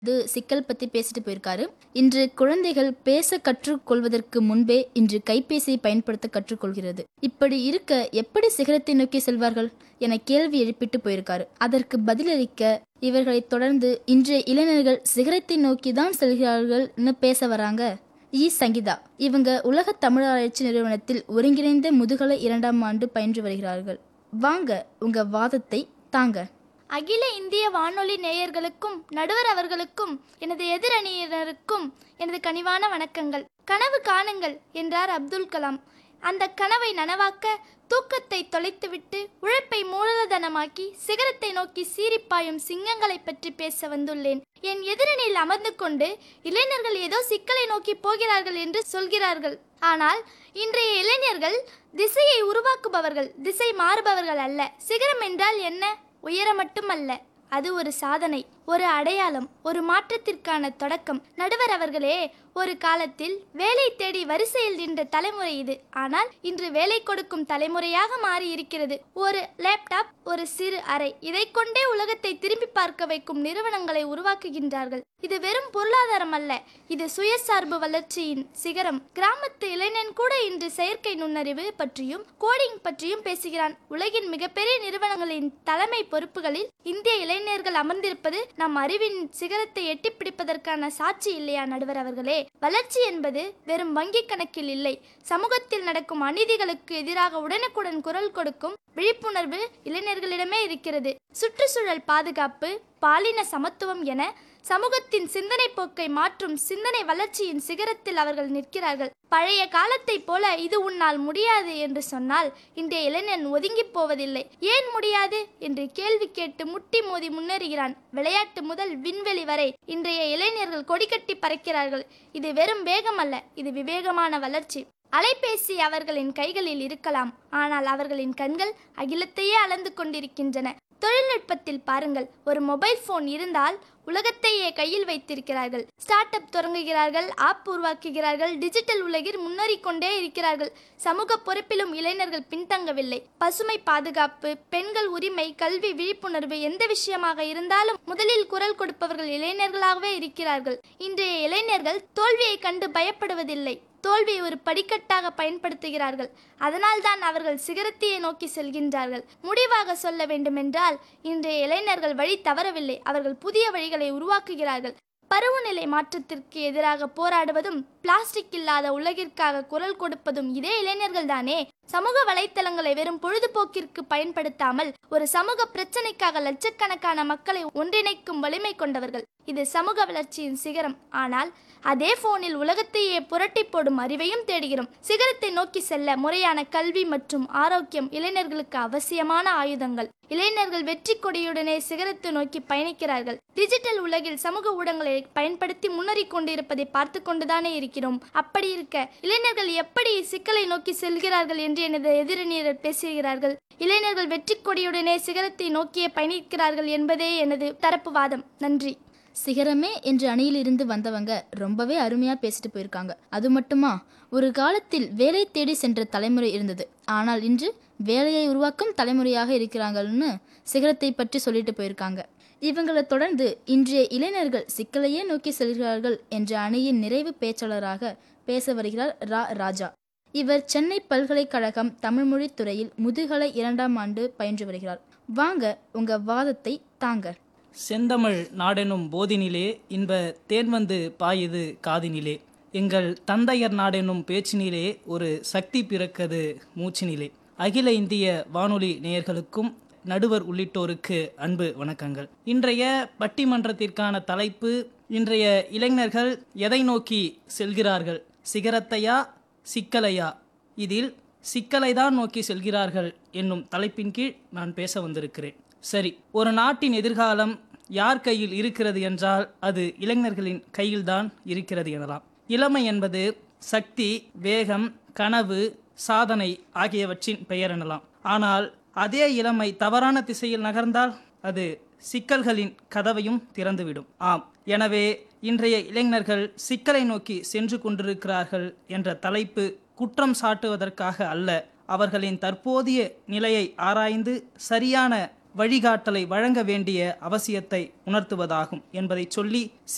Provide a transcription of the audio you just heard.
இது சிக்கல் பத்தி பேசிட்டு போயிருக்காரு இன்று குழந்தைகள் பேச கற்றுக்கொள்வதற்கு முன்பே இன்று கைபேசியை பயன்படுத்த கற்றுக்கொள்கிறது இப்படி இருக்க எப்படி சிகரத்தை நோக்கி செல்வார்கள் என கேள்வி எழுப்பிட்டு போயிருக்காரு அதற்கு பதிலளிக்க இவர்களை தொடர்ந்து இன்றைய இளைஞர்கள் சிகரத்தை நோக்கி தான் செல்கிறார்கள்னு பேச வராங்க இ சங்கீதா இவங்க உலக தமிழாராய்ச்சி நிறுவனத்தில் ஒருங்கிணைந்த முதுகலை இரண்டாம் ஆண்டு பயின்று வருகிறார்கள் வாங்க உங்க வாதத்தை தாங்க அகில இந்திய வானொலி நேயர்களுக்கும் நடுவர் அவர்களுக்கும் எனது எதிரணியினருக்கும் எனது கனிவான வணக்கங்கள் கனவு காணுங்கள் என்றார் அப்துல் கலாம் அந்த கனவை நனவாக்க தூக்கத்தை தொலைத்துவிட்டு உழைப்பை மூலதனமாக்கி சிகரத்தை நோக்கி சீரிப்பாயும் சிங்கங்களை பற்றி பேச வந்துள்ளேன் என் எதிரணியில் அமர்ந்து கொண்டு இளைஞர்கள் ஏதோ சிக்கலை நோக்கி போகிறார்கள் என்று சொல்கிறார்கள் ஆனால் இன்றைய இளைஞர்கள் திசையை உருவாக்குபவர்கள் திசை மாறுபவர்கள் அல்ல சிகரம் என்றால் என்ன உயரம் மட்டுமல்ல அது ஒரு சாதனை ஒரு அடையாளம் ஒரு மாற்றத்திற்கான தொடக்கம் நடுவர் அவர்களே ஒரு காலத்தில் வேலை தேடி வரிசையில் நின்ற தலைமுறை இது ஆனால் இன்று வேலை கொடுக்கும் தலைமுறையாக மாறி இருக்கிறது ஒரு லேப்டாப் ஒரு சிறு அறை இதை கொண்டே உலகத்தை திரும்பி பார்க்க வைக்கும் நிறுவனங்களை உருவாக்குகின்றார்கள் இது வெறும் பொருளாதாரம் அல்ல இது சுயசார்பு வளர்ச்சியின் சிகரம் கிராமத்து இளைஞன் கூட இன்று செயற்கை நுண்ணறிவு பற்றியும் கோடிங் பற்றியும் பேசுகிறான் உலகின் மிகப்பெரிய நிறுவனங்களின் தலைமை பொறுப்புகளில் இந்திய இளைஞர்கள் அமர்ந்திருப்பது நம் அறிவின் சிகரத்தை எட்டி பிடிப்பதற்கான சாட்சி இல்லையா நடுவர் அவர்களே வளர்ச்சி என்பது வெறும் வங்கி கணக்கில் இல்லை சமூகத்தில் நடக்கும் அநீதிகளுக்கு எதிராக உடனுக்குடன் குரல் கொடுக்கும் விழிப்புணர்வு இளைஞர்களிடமே இருக்கிறது சுற்றுச்சூழல் பாதுகாப்பு பாலின சமத்துவம் என சமூகத்தின் சிந்தனை போக்கை மாற்றும் சிந்தனை வளர்ச்சியின் சிகரத்தில் அவர்கள் நிற்கிறார்கள் பழைய காலத்தை போல இது உன்னால் முடியாது என்று சொன்னால் இன்றைய இளைஞன் ஒதுங்கி போவதில்லை ஏன் முடியாது என்று கேள்வி கேட்டு முட்டி மோதி முன்னேறுகிறான் விளையாட்டு முதல் விண்வெளி வரை இன்றைய இளைஞர்கள் கொடிக்கட்டி பறக்கிறார்கள் இது வெறும் வேகம் அல்ல இது விவேகமான வளர்ச்சி அலைபேசி அவர்களின் கைகளில் இருக்கலாம் ஆனால் அவர்களின் கண்கள் அகிலத்தையே அளந்து கொண்டிருக்கின்றன தொழில்நுட்பத்தில் பாருங்கள் ஒரு மொபைல் போன் இருந்தால் உலகத்தையே கையில் வைத்திருக்கிறார்கள் ஸ்டார்ட் அப் தொடங்குகிறார்கள் ஆப் உருவாக்குகிறார்கள் டிஜிட்டல் உலகில் முன்னேறிக் கொண்டே இருக்கிறார்கள் சமூக பொறுப்பிலும் இளைஞர்கள் பின்தங்கவில்லை பசுமை பாதுகாப்பு பெண்கள் உரிமை கல்வி விழிப்புணர்வு எந்த விஷயமாக இருந்தாலும் முதலில் குரல் கொடுப்பவர்கள் இளைஞர்களாகவே இருக்கிறார்கள் இன்றைய இளைஞர்கள் தோல்வியை கண்டு பயப்படுவதில்லை தோல்வியை ஒரு படிக்கட்டாக பயன்படுத்துகிறார்கள் அதனால்தான் அவர்கள் சிகரத்தையே நோக்கி செல்கின்றார்கள் முடிவாக சொல்ல வேண்டுமென்றால் இன்றைய இளைஞர்கள் வழி தவறவில்லை அவர்கள் புதிய வழிகளை உருவாக்குகிறார்கள் பருவநிலை மாற்றத்திற்கு எதிராக போராடுவதும் பிளாஸ்டிக் இல்லாத உலகிற்காக குரல் கொடுப்பதும் இதே இளைஞர்கள் தானே சமூக வலைத்தளங்களை வெறும் பொழுதுபோக்கிற்கு பயன்படுத்தாமல் ஒரு சமூக பிரச்சனைக்காக லட்சக்கணக்கான மக்களை ஒன்றிணைக்கும் வலிமை கொண்டவர்கள் இது சமூக வளர்ச்சியின் சிகரம் ஆனால் அதே போனில் உலகத்தையே புரட்டி போடும் அறிவையும் தேடுகிறோம் சிகரத்தை நோக்கி செல்ல முறையான கல்வி மற்றும் ஆரோக்கியம் இளைஞர்களுக்கு அவசியமான ஆயுதங்கள் இளைஞர்கள் வெற்றி கொடியுடனே சிகரத்தை நோக்கி பயணிக்கிறார்கள் டிஜிட்டல் உலகில் சமூக ஊடகங்களை பயன்படுத்தி முன்னேறிக் கொண்டிருப்பதை பார்த்து கொண்டுதானே இருக்கிறோம் அப்படி இருக்க இளைஞர்கள் எப்படி சிக்கலை நோக்கி செல்கிறார்கள் என்று எனது எதிரணியர் பேசுகிறார்கள் இளைஞர்கள் வெற்றி கொடியுடனே சிகரத்தை நோக்கியே பயணிக்கிறார்கள் என்பதே எனது தரப்பு வாதம் நன்றி சிகரமே என்ற அணியிலிருந்து வந்தவங்க ரொம்பவே அருமையா பேசிட்டு போயிருக்காங்க அது மட்டுமா ஒரு காலத்தில் வேலை தேடி சென்ற தலைமுறை இருந்தது ஆனால் இன்று வேலையை உருவாக்கும் தலைமுறையாக இருக்கிறாங்கன்னு சிகரத்தை பற்றி சொல்லிட்டு போயிருக்காங்க இவங்களை தொடர்ந்து இன்றைய இளைஞர்கள் சிக்கலையே நோக்கி செல்கிறார்கள் என்ற அணியின் நிறைவு பேச்சாளராக பேச வருகிறார் ரா ராஜா இவர் சென்னை பல்கலைக்கழகம் தமிழ்மொழி துறையில் முதுகலை இரண்டாம் ஆண்டு பயின்று வருகிறார் வாங்க உங்க வாதத்தை தாங்க செந்தமிழ் நாடெனும் போதினிலே இன்ப தேன் வந்து பாயுது காதினிலே எங்கள் தந்தையர் நாடெனும் பேச்சினிலே ஒரு சக்தி பிறக்கது மூச்சினிலே அகில இந்திய வானொலி நேயர்களுக்கும் நடுவர் உள்ளிட்டோருக்கு அன்பு வணக்கங்கள் இன்றைய பட்டிமன்றத்திற்கான தலைப்பு இன்றைய இளைஞர்கள் எதை நோக்கி செல்கிறார்கள் சிகரத்தையா சிக்கலையா இதில் சிக்கலை தான் நோக்கி செல்கிறார்கள் என்னும் தலைப்பின் கீழ் நான் பேச வந்திருக்கிறேன் சரி ஒரு நாட்டின் எதிர்காலம் யார் கையில் இருக்கிறது என்றால் அது இளைஞர்களின் கையில்தான் இருக்கிறது எனலாம் இளமை என்பது சக்தி வேகம் கனவு சாதனை ஆகியவற்றின் பெயர் எனலாம் ஆனால் அதே இளமை தவறான திசையில் நகர்ந்தால் அது சிக்கல்களின் கதவையும் திறந்துவிடும் ஆம் எனவே இன்றைய இளைஞர்கள் சிக்கலை நோக்கி சென்று கொண்டிருக்கிறார்கள் என்ற தலைப்பு குற்றம் சாட்டுவதற்காக அல்ல அவர்களின் தற்போதைய நிலையை ஆராய்ந்து சரியான வழிகாட்டலை வழங்க வேண்டிய அவசியத்தை உணர்த்துவதாகும் என்பதை சொல்லி